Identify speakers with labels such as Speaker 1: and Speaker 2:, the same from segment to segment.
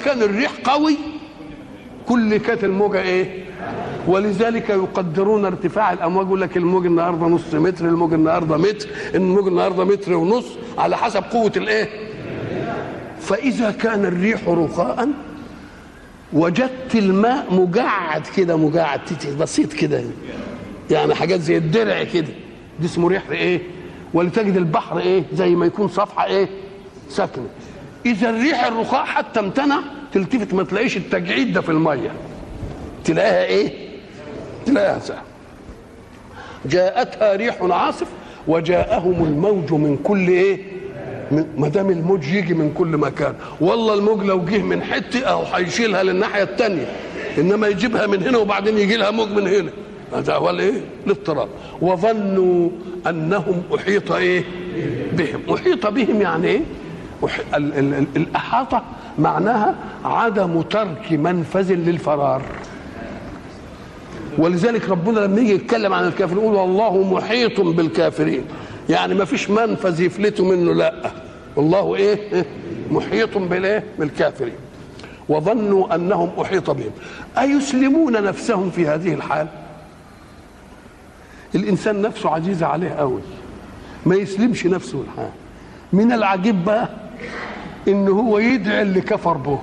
Speaker 1: كان الريح قوي كل كانت الموجه ايه ولذلك يقدرون ارتفاع الامواج يقول لك الموج النهارده نص متر الموج النهارده متر الموج النهارده متر ونص على حسب قوه الايه فاذا كان الريح رخاء وجدت الماء مجعد كده مجعد بسيط كده يعني حاجات زي الدرع كده دي اسمه ريح ايه ولتجد البحر ايه زي ما يكون صفحه ايه ساكنه اذا الريح الرخاء حتى امتنع تلتفت ما تلاقيش التجعيد ده في الميه تلاقيها ايه تلاقيها سهل جاءتها ريح عاصف وجاءهم الموج من كل ايه ما دام الموج يجي من كل مكان والله الموج لو جه من حته اهو هيشيلها للناحيه الثانيه انما يجيبها من هنا وبعدين يجي لها موج من هنا هذا هو الايه الاضطراب وظنوا انهم احيط ايه بهم احيط بهم يعني ايه أح- ال- ال- ال- الاحاطه معناها عدم ترك منفذ للفرار ولذلك ربنا لما يجي يتكلم عن الكافرين يقول والله محيط بالكافرين يعني ما فيش منفذ يفلتوا منه لا والله ايه إيه؟ محيط بالايه بالكافرين وظنوا انهم احيط بهم ايسلمون نفسهم في هذه الحال الانسان نفسه عزيزه عليه قوي ما يسلمش نفسه الحال من العجيب بقى ان هو يدعي اللي كفر به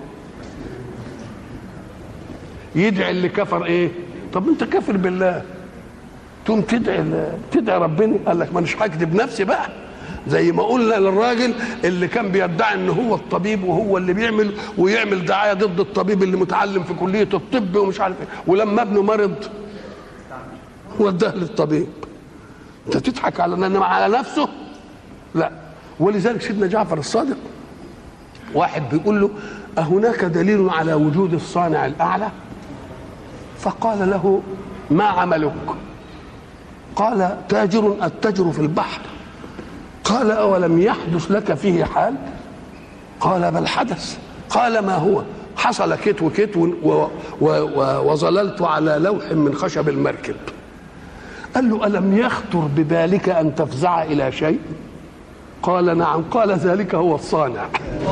Speaker 1: يدعي اللي كفر ايه طب انت كافر بالله تقوم تدعي تدعي ربنا قال لك مانيش هكذب نفسي بقى زي ما قلنا للراجل اللي كان بيدعي ان هو الطبيب وهو اللي بيعمل ويعمل دعايه ضد الطبيب اللي متعلم في كليه الطب ومش عارف ايه ولما ابنه مرض وداه للطبيب انت تضحك على انما على نفسه لا ولذلك سيدنا جعفر الصادق واحد بيقول له أهناك دليل على وجود الصانع الأعلى فقال له ما عملك قال تاجر أتجر في البحر قال أولم يحدث لك فيه حال قال بل حدث قال ما هو حصل كت وكت و و و وظللت على لوح من خشب المركب قال له ألم يخطر ببالك أن تفزع إلى شيء قال نعم قال ذلك هو الصانع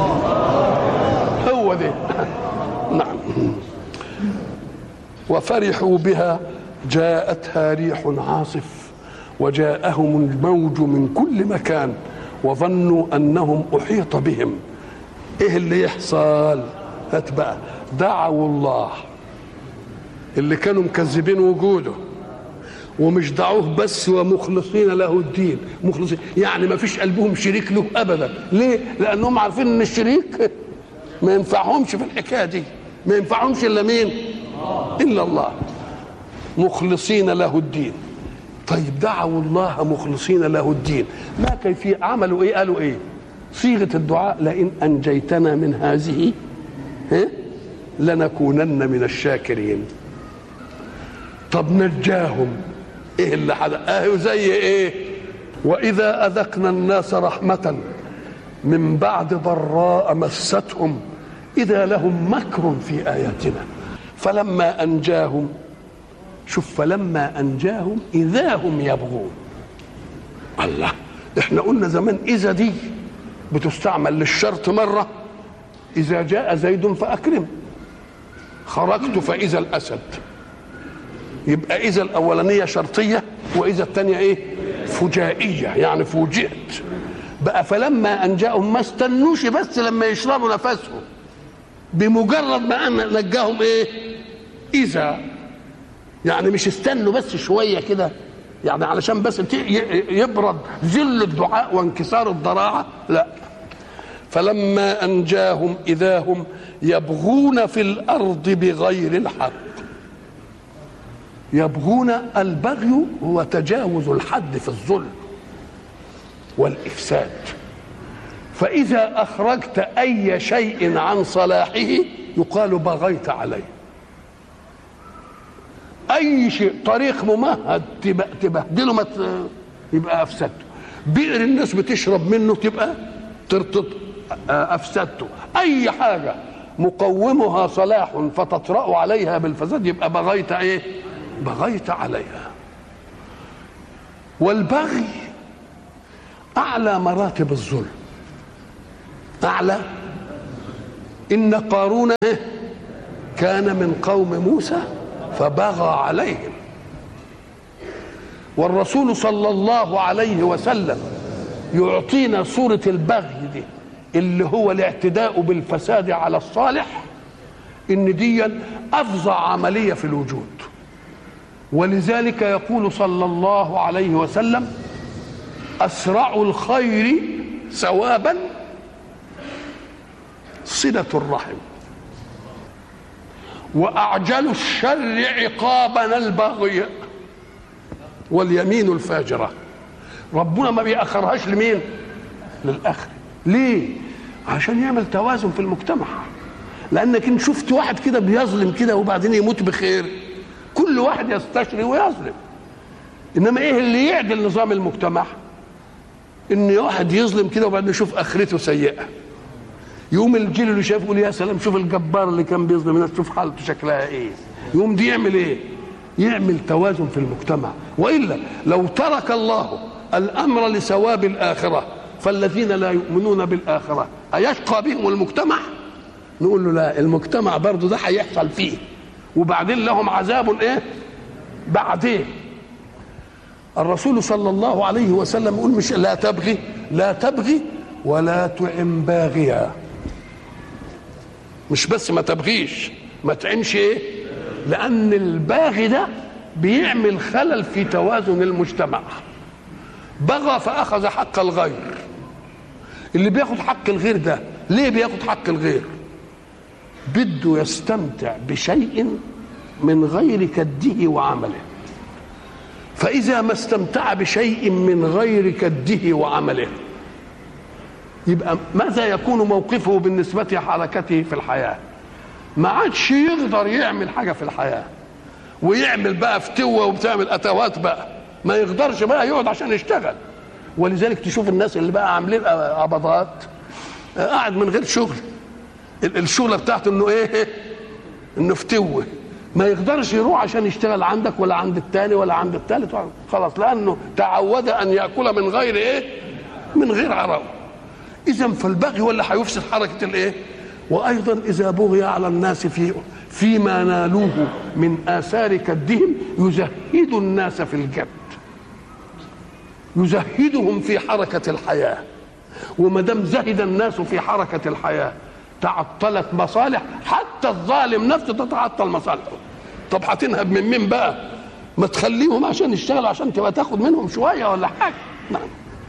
Speaker 1: هو ده نعم وفرحوا بها جاءتها ريح عاصف وجاءهم الموج من كل مكان وظنوا انهم احيط بهم ايه اللي يحصل هات بقى دعوا الله اللي كانوا مكذبين وجوده ومش دعوه بس ومخلصين له الدين مخلصين يعني ما فيش قلبهم شريك له ابدا ليه لانهم عارفين ان الشريك ما ينفعهمش في الحكايه دي ما ينفعهمش الا مين الا الله مخلصين له الدين طيب دعوا الله مخلصين له الدين ما كيفية عملوا ايه قالوا ايه صيغة الدعاء لئن أنجيتنا من هذه ها؟ لنكونن من الشاكرين طب نجاهم ايه اللي حدث اهو زي ايه واذا اذقنا الناس رحمه من بعد ضراء مستهم اذا لهم مكر في اياتنا فلما انجاهم شوف فلما انجاهم اذا هم يبغون الله احنا قلنا زمان اذا دي بتستعمل للشرط مره اذا جاء زيد فاكرم خرجت فاذا الاسد يبقى اذا الاولانيه شرطيه واذا الثانيه ايه فجائيه يعني فوجئت بقى فلما انجاهم ما استنوش بس لما يشربوا نفسهم بمجرد ما أن نجاهم ايه اذا يعني مش استنوا بس شويه كده يعني علشان بس يبرد ذل الدعاء وانكسار الضراعه لا فلما انجاهم اذا هم يبغون في الارض بغير الحق يبغون البغي هو تجاوز الحد في الظلم والافساد فاذا اخرجت اي شيء عن صلاحه يقال بغيت عليه اي شيء طريق ممهد تبهدله ما يبقى افسدته بئر الناس بتشرب منه تبقى ترتط افسدته اي حاجه مقومها صلاح فتطرا عليها بالفساد يبقى بغيت ايه بغيت عليها والبغي اعلى مراتب الظلم اعلى إن قارون كان من قوم موسى فبغى عليهم والرسول صلى الله عليه وسلم يعطينا صورة البغي دي اللي هو الاعتداء بالفساد على الصالح ان دي افظع عمليه في الوجود ولذلك يقول صلى الله عليه وسلم اسرع الخير ثوابا صله الرحم واعجل الشر عقابا البغي واليمين الفاجره ربنا ما بيأخرهاش لمين للاخر ليه عشان يعمل توازن في المجتمع لانك ان شفت واحد كده بيظلم كده وبعدين يموت بخير كل واحد يستشري ويظلم انما ايه اللي يعدل نظام المجتمع ان واحد يظلم كده وبعدين يشوف اخرته سيئه يقوم الجيل اللي شايف يقول يا سلام شوف الجبار اللي كان بيظلم الناس شوف حالته شكلها ايه يقوم دي يعمل ايه يعمل توازن في المجتمع والا لو ترك الله الامر لثواب الاخره فالذين لا يؤمنون بالاخره ايشقى بهم المجتمع نقول له لا المجتمع برضه ده هيحصل فيه وبعدين لهم عذاب ايه بعدين الرسول صلى الله عليه وسلم يقول مش لا تبغي لا تبغي ولا تعن باغيا مش بس ما تبغيش ما تعنش ايه لان الباغي ده بيعمل خلل في توازن المجتمع بغى فاخذ حق الغير اللي بياخد حق الغير ده ليه بياخد حق الغير بده يستمتع بشيء من غير كده وعمله فإذا ما استمتع بشيء من غير كده وعمله يبقى ماذا يكون موقفه بالنسبة لحركته في الحياة ما عادش يقدر يعمل حاجة في الحياة ويعمل بقى فتوة وبتعمل أتوات بقى ما يقدرش بقى يقعد عشان يشتغل ولذلك تشوف الناس اللي بقى عاملين قبضات قاعد من غير شغل الشغله بتاعته انه ايه انه فتوه ما يقدرش يروح عشان يشتغل عندك ولا عند التاني ولا عند التالت خلاص لانه تعود ان ياكل من غير ايه من غير عرق اذا فالبغي هو اللي هيفسد حركه الايه وايضا اذا بغي على الناس في فيما نالوه من اثار كدهم يزهد الناس في الجد يزهدهم في حركه الحياه وما دام زهد الناس في حركه الحياه تعطلت مصالح حتى الظالم نفسه تتعطل مصالحه طب هتنهب من مين بقى ما تخليهم عشان يشتغلوا عشان تبقى تاخد منهم شويه ولا حاجه نعم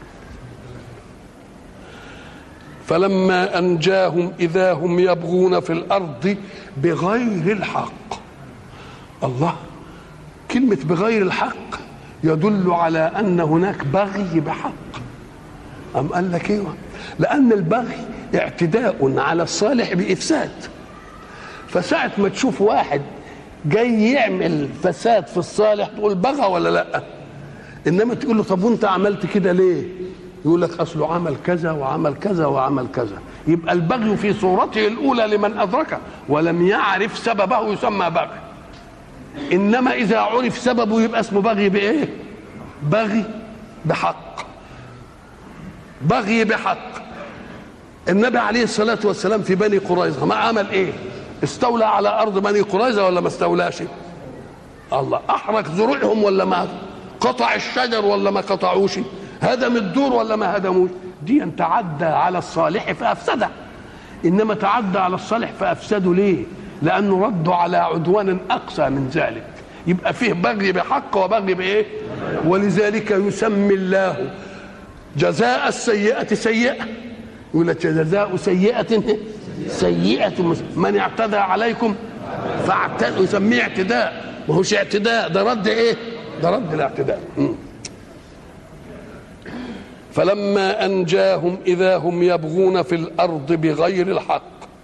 Speaker 1: فلما انجاهم اذا هم يبغون في الارض بغير الحق الله كلمه بغير الحق يدل على ان هناك بغي بحق أم قال لك ايوه لان البغي اعتداء على الصالح بافساد فساعه ما تشوف واحد جاي يعمل فساد في الصالح تقول بغى ولا لا انما تقول له طب وانت عملت كده ليه يقول لك اصله عمل كذا وعمل كذا وعمل كذا يبقى البغي في صورته الاولى لمن ادركه ولم يعرف سببه يسمى بغي انما اذا عرف سببه يبقى اسمه بغي بايه بغي بحق بغي بحق النبي عليه الصلاة والسلام في بني قريظة ما عمل ايه استولى على أرض بني قريظة ولا ما استولاش الله أحرق زروعهم ولا ما قطع الشجر ولا ما قطعوش هدم الدور ولا ما هدموش دي ان تعدى على الصالح فأفسده إنما تعدى على الصالح فأفسده ليه لأنه ردوا على عدوان أقصى من ذلك يبقى فيه بغي بحق وبغي بإيه ولذلك يسمي الله جزاء السيئة سيئة يقول لك جزاء سيئة سيئة من اعتدى عليكم فاعتدوا يسميه اعتداء ما هوش اعتداء ده رد ايه؟ ده رد الاعتداء فلما انجاهم اذا هم يبغون في الارض بغير الحق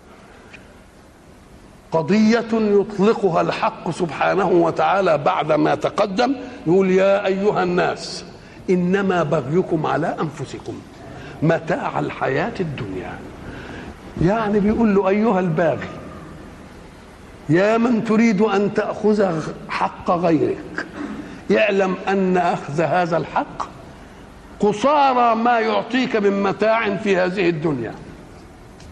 Speaker 1: قضية يطلقها الحق سبحانه وتعالى بعد ما تقدم يقول يا أيها الناس إنما بغيكم على أنفسكم متاع الحياة الدنيا يعني بيقول له أيها الباغي يا من تريد أن تأخذ حق غيرك يعلم أن أخذ هذا الحق قصارى ما يعطيك من متاع في هذه الدنيا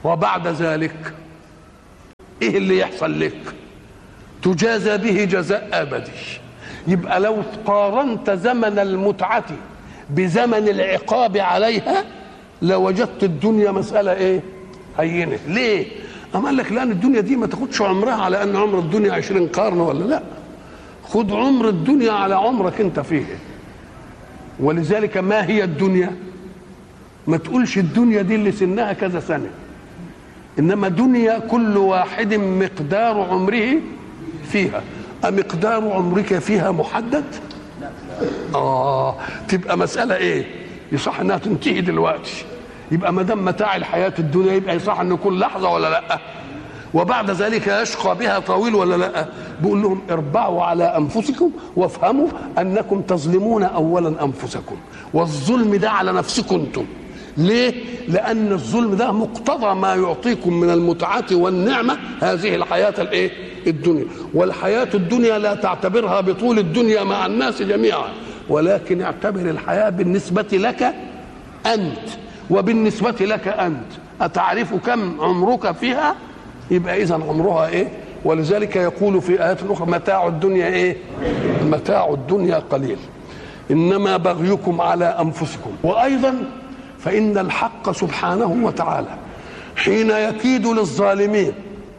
Speaker 1: وبعد ذلك ايه اللي يحصل لك تجازى به جزاء ابدي يبقى لو قارنت زمن المتعه بزمن العقاب عليها لوجدت الدنيا مساله ايه هينه ليه أما قال لك لأن الدنيا دي ما تاخدش عمرها على أن عمر الدنيا عشرين قرن ولا لا خد عمر الدنيا على عمرك أنت فيه ولذلك ما هي الدنيا ما تقولش الدنيا دي اللي سنها كذا سنة إنما دنيا كل واحد مقدار عمره فيها أمقدار عمرك فيها محدد آه تبقى مسألة إيه يصح إنها تنتهي دلوقتي يبقى ما دام متاع الحياه الدنيا يبقى يصح ان كل لحظه ولا لا وبعد ذلك يشقى بها طويل ولا لا بيقول لهم اربعوا على انفسكم وافهموا انكم تظلمون اولا انفسكم والظلم ده على نفسكم انتم ليه لان الظلم ده مقتضى ما يعطيكم من المتعه والنعمه هذه الحياه الايه الدنيا والحياه الدنيا لا تعتبرها بطول الدنيا مع الناس جميعا ولكن اعتبر الحياه بالنسبه لك انت وبالنسبة لك أنت أتعرف كم عمرك فيها يبقى إذا عمرها إيه ولذلك يقول في آيات أخرى متاع الدنيا إيه متاع الدنيا قليل إنما بغيكم على أنفسكم وأيضا فإن الحق سبحانه وتعالى حين يكيد للظالمين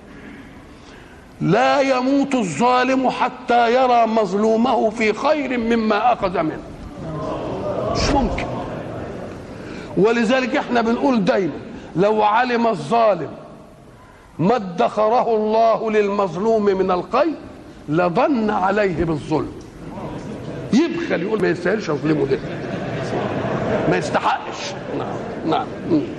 Speaker 1: لا يموت الظالم حتى يرى مظلومه في خير مما أخذ منه مش ممكن ولذلك احنا بنقول دايما لو علم الظالم ما ادخره الله للمظلوم من الخير لظن عليه بالظلم يبخل يقول ما يستاهلش اظلمه ده ما يستحقش نعم نعم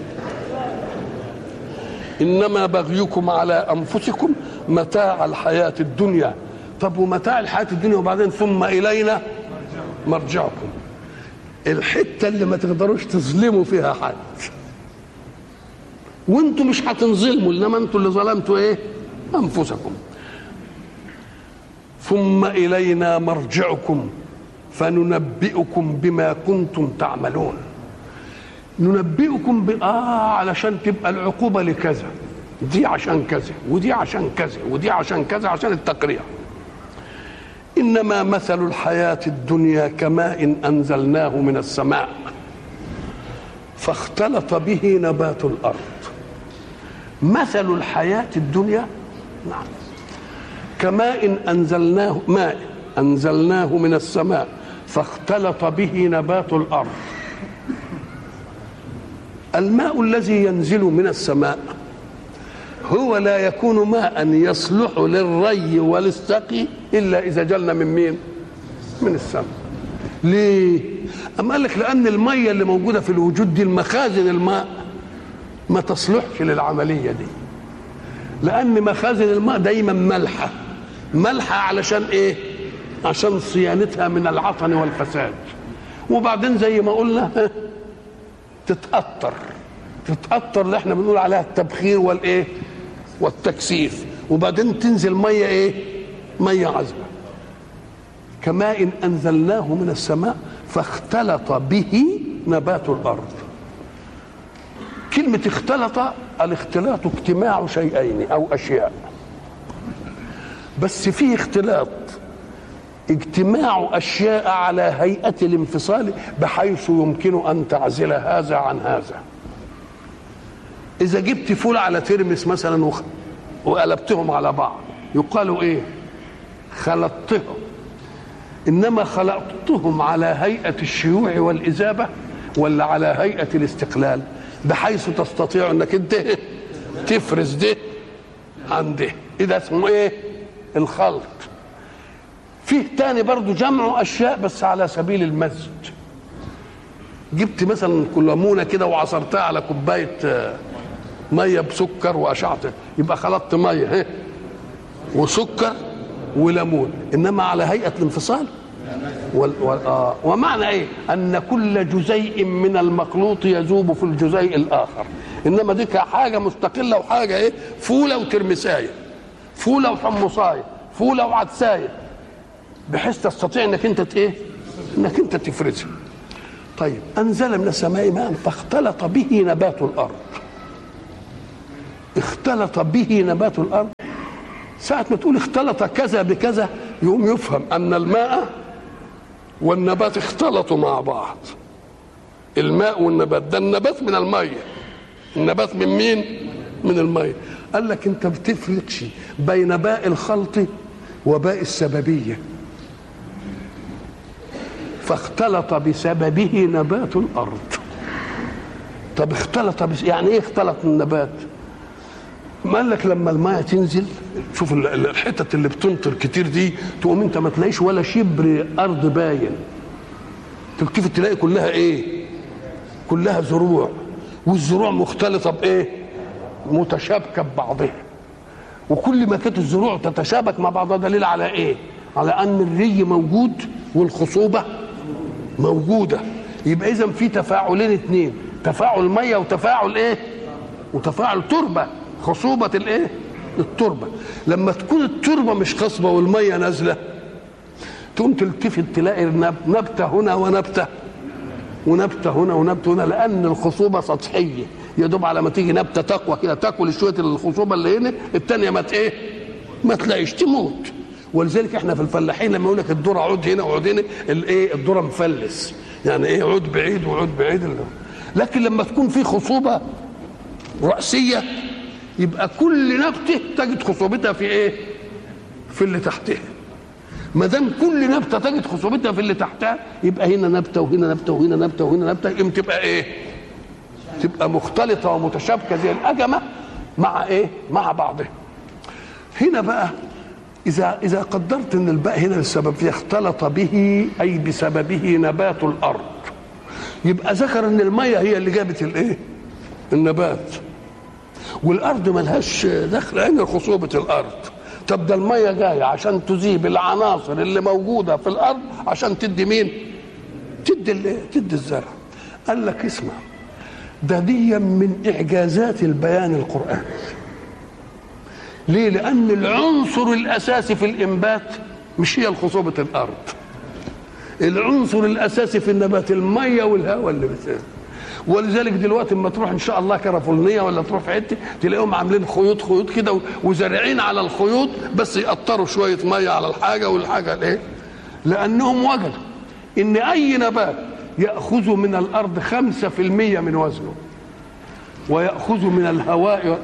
Speaker 1: انما بغيكم على انفسكم متاع الحياه الدنيا طب ومتاع الحياه الدنيا وبعدين ثم الينا مرجعكم الحته اللي ما تقدروش تظلموا فيها حد وانتم مش هتنظلموا انما انتم اللي ظلمتوا ايه انفسكم ثم الينا مرجعكم فننبئكم بما كنتم تعملون ننبئكم ب... اه علشان تبقى العقوبه لكذا دي عشان كذا ودي عشان كذا ودي عشان كذا عشان التقريع انما مثل الحياه الدنيا كماء انزلناه من السماء فاختلط به نبات الارض مثل الحياه الدنيا نعم كماء انزلناه ماء انزلناه من السماء فاختلط به نبات الارض الماء الذي ينزل من السماء هو لا يكون ماء يصلح للري وللسقي الا اذا جلنا من مين من السماء ليه اما قال لك لان الميه اللي موجوده في الوجود دي المخازن الماء ما تصلحش للعمليه دي لان مخازن الماء دايما ملحه ملحه علشان ايه عشان صيانتها من العطن والفساد وبعدين زي ما قلنا تتأثر تتأثر اللي احنا بنقول عليها التبخير والايه والتكثيف وبعدين تنزل ميه ايه ميه عذبه كماء انزلناه من السماء فاختلط به نبات الارض كلمه اختلط الاختلاط اجتماع شيئين او اشياء بس فيه اختلاط اجتماع اشياء على هيئه الانفصال بحيث يمكن ان تعزل هذا عن هذا اذا جبت فول على ترمس مثلا وخ... وقلبتهم على بعض يقال ايه خلطتهم انما خلطتهم على هيئه الشيوع والاذابه ولا على هيئه الاستقلال بحيث تستطيع انك انت تفرز ده عن ده ده اسمه ايه الخلط فيه تاني برضو جمع اشياء بس على سبيل المزج جبت مثلا كلمونه كده وعصرتها على كوبايه ميه بسكر واشعت يبقى خلطت ميه وسكر وليمون انما على هيئه الانفصال وال وال آه ومعنى ايه ان كل جزيء من المخلوط يذوب في الجزيء الاخر انما دي حاجه مستقله وحاجه ايه فوله وترمسايه فوله وحمصايه فوله وعدسايه بحيث تستطيع انك انت ايه انك انت تفرزها طيب انزل من السماء ماء فاختلط به نبات الارض فاختلط به نبات الارض ساعة ما تقول اختلط كذا بكذا يقوم يفهم ان الماء والنبات اختلطوا مع بعض الماء والنبات ده النبات من الميه النبات من مين من الميه قال لك انت بتفرقش بين باء الخلط وباء السببيه فاختلط بسببه نبات الارض طب اختلط بس يعني ايه اختلط النبات ما قال لك لما الماء تنزل شوف الحتت اللي بتمطر كتير دي تقوم انت ما تلاقيش ولا شبر ارض باين تلتفت تلاقي كلها ايه كلها زروع والزروع مختلطه بايه متشابكه ببعضها وكل ما كانت الزروع تتشابك مع بعضها دليل على ايه على ان الري موجود والخصوبه موجوده يبقى اذا في تفاعلين اثنين تفاعل ميه وتفاعل ايه وتفاعل تربه خصوبه الايه التربه لما تكون التربه مش خصبه والميه نازله تقوم تلتفت تلاقي نبته هنا ونبته ونبته هنا ونبته هنا لان الخصوبه سطحيه يا دوب على ما تيجي نبته تقوى كده تاكل شويه الخصوبه اللي هنا الثانيه ما ايه ما تلاقيش تموت ولذلك احنا في الفلاحين لما يقول لك الذره عود هنا وعود هنا الايه الذره مفلس يعني ايه عود بعيد وعود بعيد لكن لما تكون في خصوبه راسيه يبقى كل نبته تجد خصوبتها في ايه في اللي تحتها ما دام كل نبته تجد خصوبتها في اللي تحتها يبقى هنا نبته وهنا نبته وهنا نبته وهنا نبته يبقى تبقى ايه تبقى مختلطه ومتشابكه زي الاجمه مع ايه مع بعضها هنا بقى اذا اذا قدرت ان الباء هنا للسبب اختلط به اي بسببه نبات الارض يبقى ذكر ان الميه هي اللي جابت الايه النبات والارض ملهاش دخل عين خصوبه الارض طب ده الميه جايه عشان تذيب العناصر اللي موجوده في الارض عشان تدي مين تدي تدي الزرع قال لك اسمع ده دي من اعجازات البيان القراني ليه لان العنصر الاساسي في الانبات مش هي خصوبه الارض العنصر الاساسي في النبات الميه والهواء اللي بتسافر ولذلك دلوقتي اما تروح ان شاء الله كرفولنيه ولا تروح في حته تلاقيهم عاملين خيوط خيوط كده وزارعين على الخيوط بس يقطروا شويه ميه على الحاجه والحاجه الايه؟ لانهم وجدوا ان اي نبات ياخذ من الارض 5% من وزنه ويأخذ من الهواء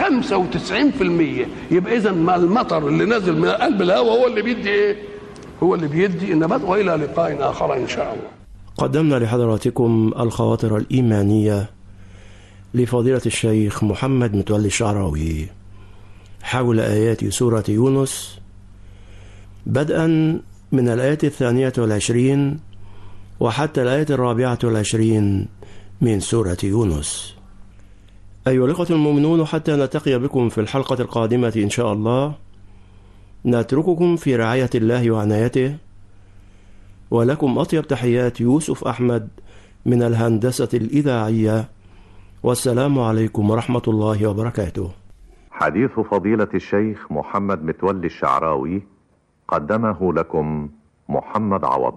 Speaker 1: 95% يبقى إذا ما المطر اللي نازل من قلب الهواء هو اللي بيدي إيه؟ هو اللي بيدي النبات وإلى لقاء آخر إن شاء الله.
Speaker 2: قدمنا لحضراتكم الخواطر الإيمانية لفضيلة الشيخ محمد متولي الشعراوي حول آيات سورة يونس بدءا من الآية الثانية والعشرين وحتى الآية الرابعة والعشرين من سورة يونس أيها الأخوة المؤمنون حتى نلتقي بكم في الحلقة القادمة إن شاء الله نترككم في رعاية الله وعنايته ولكم أطيب تحيات يوسف أحمد من الهندسة الإذاعية والسلام عليكم ورحمة الله وبركاته
Speaker 3: حديث فضيلة الشيخ محمد متولي الشعراوي قدمه لكم محمد عوض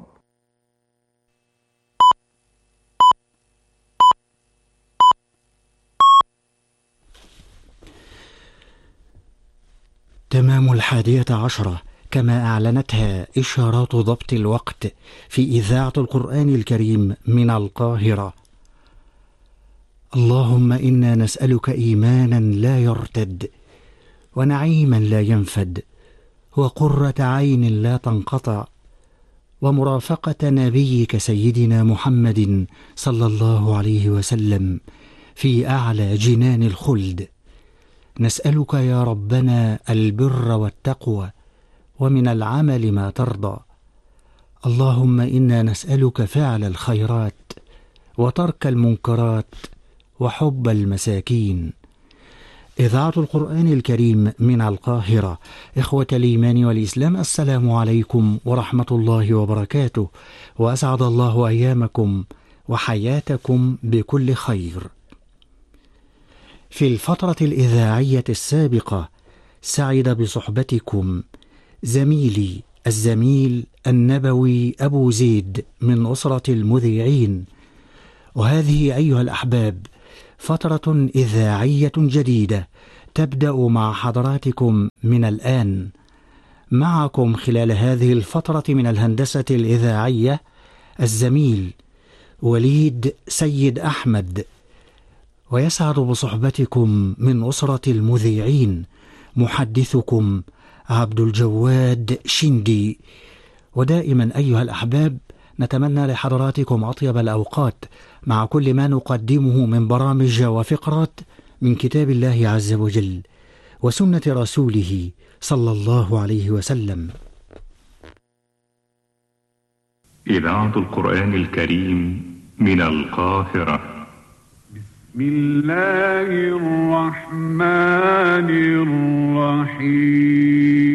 Speaker 4: تمام الحادية عشرة كما أعلنتها إشارات ضبط الوقت في إذاعة القرآن الكريم من القاهرة اللهم إنا نسألك إيمانا لا يرتد ونعيما لا ينفد وقرة عين لا تنقطع ومرافقة نبيك سيدنا محمد صلى الله عليه وسلم في أعلى جنان الخلد نسألك يا ربنا البر والتقوى ومن العمل ما ترضى اللهم انا نسالك فعل الخيرات وترك المنكرات وحب المساكين اذاعه القران الكريم من القاهره اخوه الايمان والاسلام السلام عليكم ورحمه الله وبركاته واسعد الله ايامكم وحياتكم بكل خير في الفتره الاذاعيه السابقه سعد بصحبتكم زميلي الزميل النبوي ابو زيد من اسره المذيعين وهذه ايها الاحباب فتره اذاعيه جديده تبدأ مع حضراتكم من الآن معكم خلال هذه الفترة من الهندسة الإذاعية الزميل وليد سيد أحمد ويسعد بصحبتكم من أسرة المذيعين محدثكم عبد الجواد شندي ودائما أيها الأحباب نتمنى لحضراتكم أطيب الأوقات مع كل ما نقدمه من برامج وفقرات من كتاب الله عز وجل وسنة رسوله صلى الله عليه وسلم
Speaker 5: إذاعة القرآن الكريم من القاهرة
Speaker 6: بسم الله الرحمن الرحيم